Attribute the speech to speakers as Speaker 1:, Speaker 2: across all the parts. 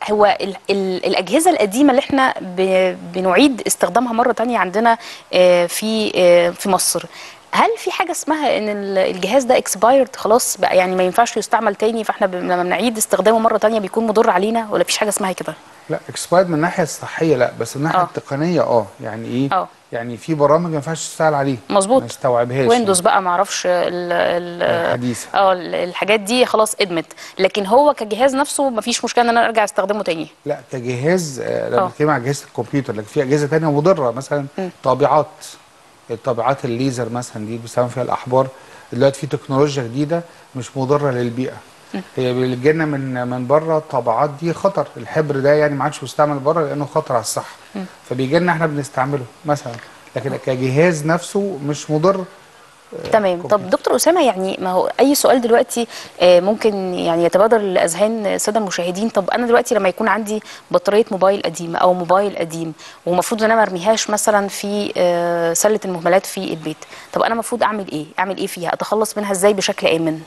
Speaker 1: هو ال ال الاجهزه القديمه اللي احنا ب بنعيد استخدامها مره تانية عندنا آه، في آه، في مصر هل في حاجه اسمها ان ال- الجهاز ده اكسبايرد خلاص بقى يعني ما ينفعش يستعمل تاني فاحنا ب- لما بنعيد استخدامه مره تانية بيكون مضر علينا ولا فيش حاجه اسمها كده
Speaker 2: لا اكسبايرد من الناحيه الصحيه لا بس من الناحيه
Speaker 1: آه.
Speaker 2: التقنيه اه يعني ايه
Speaker 1: اه
Speaker 2: يعني في برامج ما ينفعش تشتغل عليه
Speaker 1: مظبوط.
Speaker 2: ما يستوعبهاش
Speaker 1: ويندوز بقى ما اعرفش ال ال
Speaker 2: الحديثه
Speaker 1: اه ال- الحاجات دي خلاص ادمت لكن هو كجهاز نفسه ما فيش مشكله ان انا ارجع استخدمه تاني
Speaker 2: لا كجهاز آه، لما
Speaker 1: آه.
Speaker 2: بنتكلم على اجهزه الكمبيوتر لكن في اجهزه تانية مضره مثلا
Speaker 1: م.
Speaker 2: طابعات الطابعات الليزر مثلا دي بيستخدم فيها الاحبار دلوقتي في تكنولوجيا جديده مش مضره للبيئه هي بيجي لنا من من بره الطابعات دي خطر الحبر ده يعني ما عادش مستعمل بره لانه خطر على الصحه فبيجي لنا احنا بنستعمله مثلا لكن كجهاز نفسه مش مضر
Speaker 1: تمام طب دكتور اسامه يعني ما هو اي سؤال دلوقتي آه، ممكن يعني يتبادر لاذهان الساده المشاهدين طب انا دلوقتي لما يكون عندي بطاريه موبايل قديمه او موبايل قديم ومفروض ان انا ما ارميهاش مثلا في آه، سله المهملات في البيت طب انا المفروض اعمل ايه اعمل ايه فيها اتخلص منها ازاي بشكل امن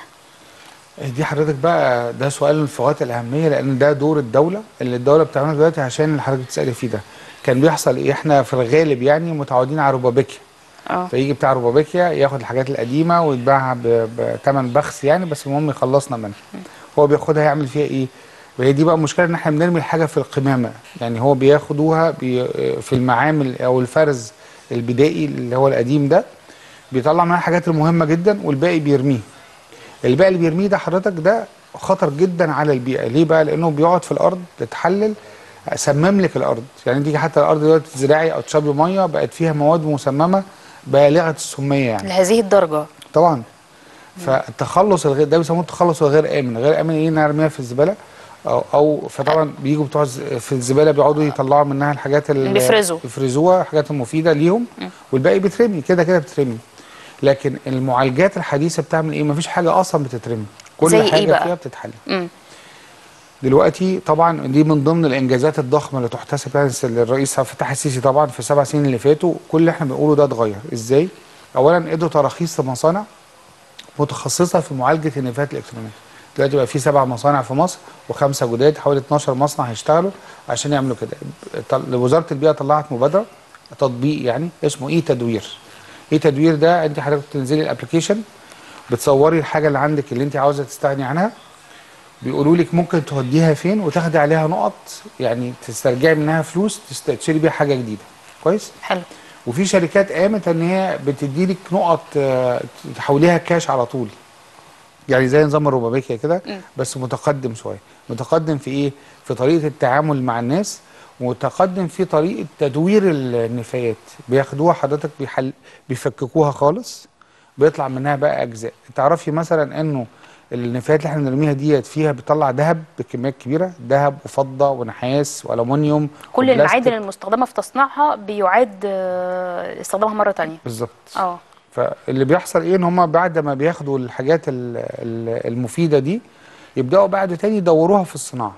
Speaker 2: دي حضرتك بقى ده سؤال في غايه الاهميه لان ده دور الدوله اللي الدوله بتعمله دلوقتي عشان اللي حضرتك بتسالي فيه ده كان بيحصل ايه احنا في الغالب يعني متعودين على روبابيكيا
Speaker 1: اه
Speaker 2: فيجي بتاع روبابيكيا ياخد الحاجات القديمه ويتباعها ب- بثمن بخس يعني بس المهم يخلصنا منها هو بياخدها يعمل فيها ايه وهي دي بقى المشكله ان احنا بنرمي الحاجه في القمامه يعني هو بياخدوها بي في المعامل او الفرز البدائي اللي هو القديم ده بيطلع منها الحاجات المهمه جدا والباقي بيرميه الباقي اللي بيرميه ده حضرتك ده خطر جدا على البيئه ليه بقى لانه بيقعد في الارض تتحلل سمم لك الارض يعني تيجي حتى الارض دلوقتي تزرعي او تشربي ميه بقت فيها مواد مسممه بالغه السميه يعني
Speaker 1: لهذه الدرجه
Speaker 2: طبعا فالتخلص الغير ده بيسموه التخلص الغير امن غير امن ايه إن أنا ارميها في الزباله او او فطبعا بيجوا بتوع الز- في الزباله بيقعدوا يطلعوا منها الحاجات اللي
Speaker 1: بيفرزوا.
Speaker 2: يفرزوها الحاجات المفيده ليهم والباقي بيترمي كده كده بترمي لكن المعالجات الحديثه بتعمل ايه مفيش حاجه اصلا بتترمي كل
Speaker 1: زي إيه
Speaker 2: حاجه
Speaker 1: بقى؟
Speaker 2: فيها بتتحل
Speaker 1: امم
Speaker 2: دلوقتي طبعا دي من ضمن الانجازات الضخمه اللي تحتسب يعني الرئيس عبد الفتاح السيسي طبعا في السبع سنين اللي فاتوا كل اللي احنا بنقوله ده اتغير ازاي؟ اولا ادوا تراخيص لمصانع متخصصه في معالجه النفايات الالكترونيه دلوقتي بقى في سبع مصانع في مصر وخمسه جداد حوالي 12 مصنع هيشتغلوا عشان يعملوا كده طل- وزاره البيئه طلعت مبادره تطبيق يعني اسمه ايه تدوير ايه تدوير ده انت حضرتك تنزلي الابلكيشن بتصوري الحاجه اللي عندك اللي انت عاوزه تستغني عنها بيقولوا لك ممكن توديها فين وتاخدي عليها نقط يعني تسترجعي منها فلوس تست- تشتري بيها حاجه جديده كويس
Speaker 1: حلو
Speaker 2: وفي شركات قامت ان هي بتدي لك نقط آه، تحوليها كاش على طول يعني زي نظام الروبابيكيا كده
Speaker 1: مم.
Speaker 2: بس متقدم شويه متقدم في ايه في طريقه التعامل مع الناس متقدم في طريقه تدوير النفايات بياخدوها حضرتك بيحل بيفككوها خالص بيطلع منها بقى اجزاء تعرفي مثلا انه النفايات اللي احنا بنرميها ديت فيها بيطلع ذهب بكميات كبيره ذهب وفضه ونحاس والومنيوم
Speaker 1: كل
Speaker 2: وبلاستيك.
Speaker 1: المعادن المستخدمه في تصنيعها بيعاد آه، استخدامها مره تانية
Speaker 2: بالظبط
Speaker 1: اه
Speaker 2: فاللي بيحصل ايه ان هم بعد ما بياخدوا الحاجات ال- ال- المفيده دي يبداوا بعد تاني يدوروها في الصناعه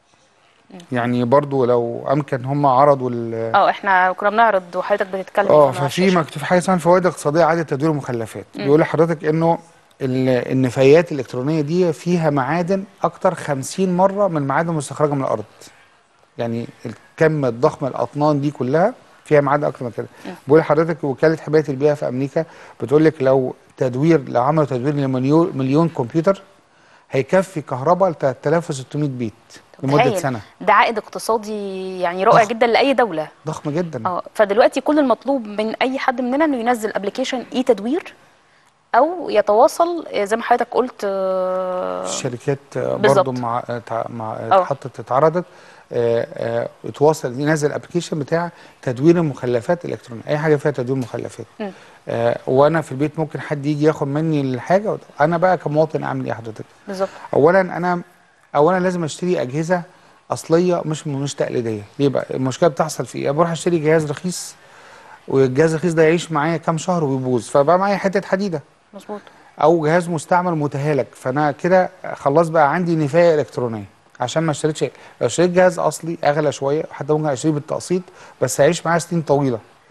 Speaker 2: يعني برضو لو امكن هم عرضوا ال-
Speaker 1: اه احنا كنا بنعرض وحضرتك بتتكلم
Speaker 2: اه
Speaker 1: كنا على
Speaker 2: ففي
Speaker 1: الشاشة.
Speaker 2: مكتوب حاجه اسمها الفوائد الاقتصاديه اعاده تدوير المخلفات بيقول لحضرتك انه ال- النفايات الالكترونيه دي فيها معادن اكتر 50 مره من المعادن المستخرجه من الارض يعني الكم الضخم الاطنان دي كلها فيها معادن اكتر من كده بقول لحضرتك وكاله حمايه البيئه في امريكا بتقول لك لو تدوير لو عملوا تدوير لمليون مليون كمبيوتر هيكفي كهرباء ل 3600 بيت لمده
Speaker 1: متخيل؟
Speaker 2: سنه
Speaker 1: ده عائد اقتصادي يعني رائع
Speaker 2: ضخم.
Speaker 1: جدا لاي دوله
Speaker 2: ضخم جدا
Speaker 1: اه فدلوقتي كل المطلوب من اي حد مننا انه ينزل ابلكيشن اي تدوير او يتواصل آه، زي ما حضرتك قلت آه،
Speaker 2: الشركات آه،
Speaker 1: بالظبط.
Speaker 2: برضو مع آه، تع- مع
Speaker 1: اه.
Speaker 2: اتحطت اتعرضت آه، آه، اتواصل ينزل الابلكيشن بتاع تدوير المخلفات الالكترونيه اي حاجه فيها تدوير مخلفات
Speaker 1: م.
Speaker 2: آه، وانا في البيت ممكن حد يجي ياخد مني الحاجه انا بقى كمواطن اعمل ايه حضرتك
Speaker 1: بالظبط
Speaker 2: اولا انا اولا لازم اشتري اجهزه اصليه مش مش تقليديه ليه بقى المشكله بتحصل في ايه بروح اشتري جهاز رخيص والجهاز الرخيص ده يعيش معايا كام شهر ويبوظ فبقى معايا حته حديده
Speaker 1: مظبوط
Speaker 2: او جهاز مستعمل متهالك فانا كده خلاص بقى عندي نفايه الكترونيه عشان ما اشتريتش لو اشتريت جهاز اصلي اغلى شويه حتى ممكن اشتريه بالتقسيط بس هيعيش معايا سنين طويله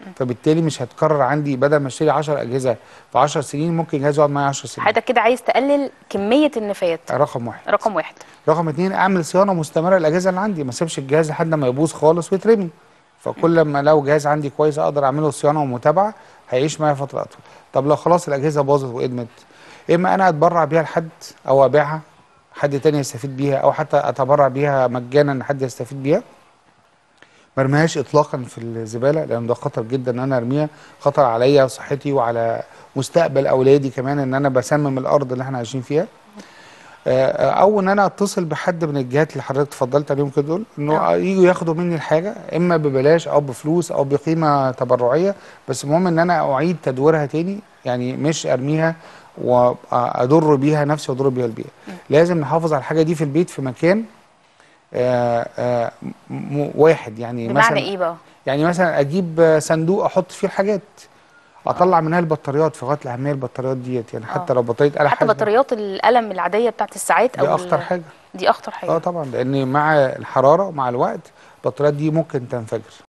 Speaker 2: فبالتالي مش هتكرر عندي بدل ما اشتري 10 اجهزه في 10 سنين ممكن جهاز يقعد معايا 10 سنين
Speaker 1: حضرتك كده عايز تقلل كميه النفايات
Speaker 2: رقم واحد
Speaker 1: رقم واحد
Speaker 2: رقم اتنين اعمل صيانه مستمره للاجهزه اللي عندي ما اسيبش الجهاز لحد ما يبوظ خالص ويترمي فكل ما لو جهاز عندي كويس اقدر اعمله صيانه ومتابعه هيعيش معايا فتره اطول طب لو خلاص الاجهزه باظت وادمت اما انا اتبرع بيها لحد او ابيعها حد تاني يستفيد بيها او حتى اتبرع بيها مجانا ان حد يستفيد بيها ما ارميهاش اطلاقا في الزباله لان ده خطر جدا ان انا ارميها خطر عليا وصحتي وعلى مستقبل اولادي كمان ان انا بسمم الارض اللي احنا عايشين فيها آه، او ان انا اتصل بحد من الجهات اللي حضرتك اتفضلت عليهم كده دول انه
Speaker 1: آه.
Speaker 2: يجوا ياخدوا مني الحاجه اما ببلاش او بفلوس او بقيمه تبرعيه بس المهم ان انا اعيد تدويرها تاني يعني مش ارميها واضر بيها نفسي واضر بيها البيئه لازم نحافظ على الحاجه دي في البيت في مكان آه، آه، م- واحد يعني
Speaker 1: بمعنى
Speaker 2: مثلا
Speaker 1: ايه بقى
Speaker 2: يعني مثلا اجيب صندوق احط فيه الحاجات اطلع منها البطاريات في غايه الاهميه البطاريات ديت يعني حتى
Speaker 1: آه.
Speaker 2: لو بطاريه آلة
Speaker 1: حتى
Speaker 2: حاسبة،
Speaker 1: بطاريات القلم العاديه بتاعت الساعات
Speaker 2: دي
Speaker 1: او
Speaker 2: اخطر
Speaker 1: ال-
Speaker 2: حاجه
Speaker 1: دي اخطر حاجه
Speaker 2: اه طبعا لان مع الحراره ومع الوقت البطاريات دي ممكن تنفجر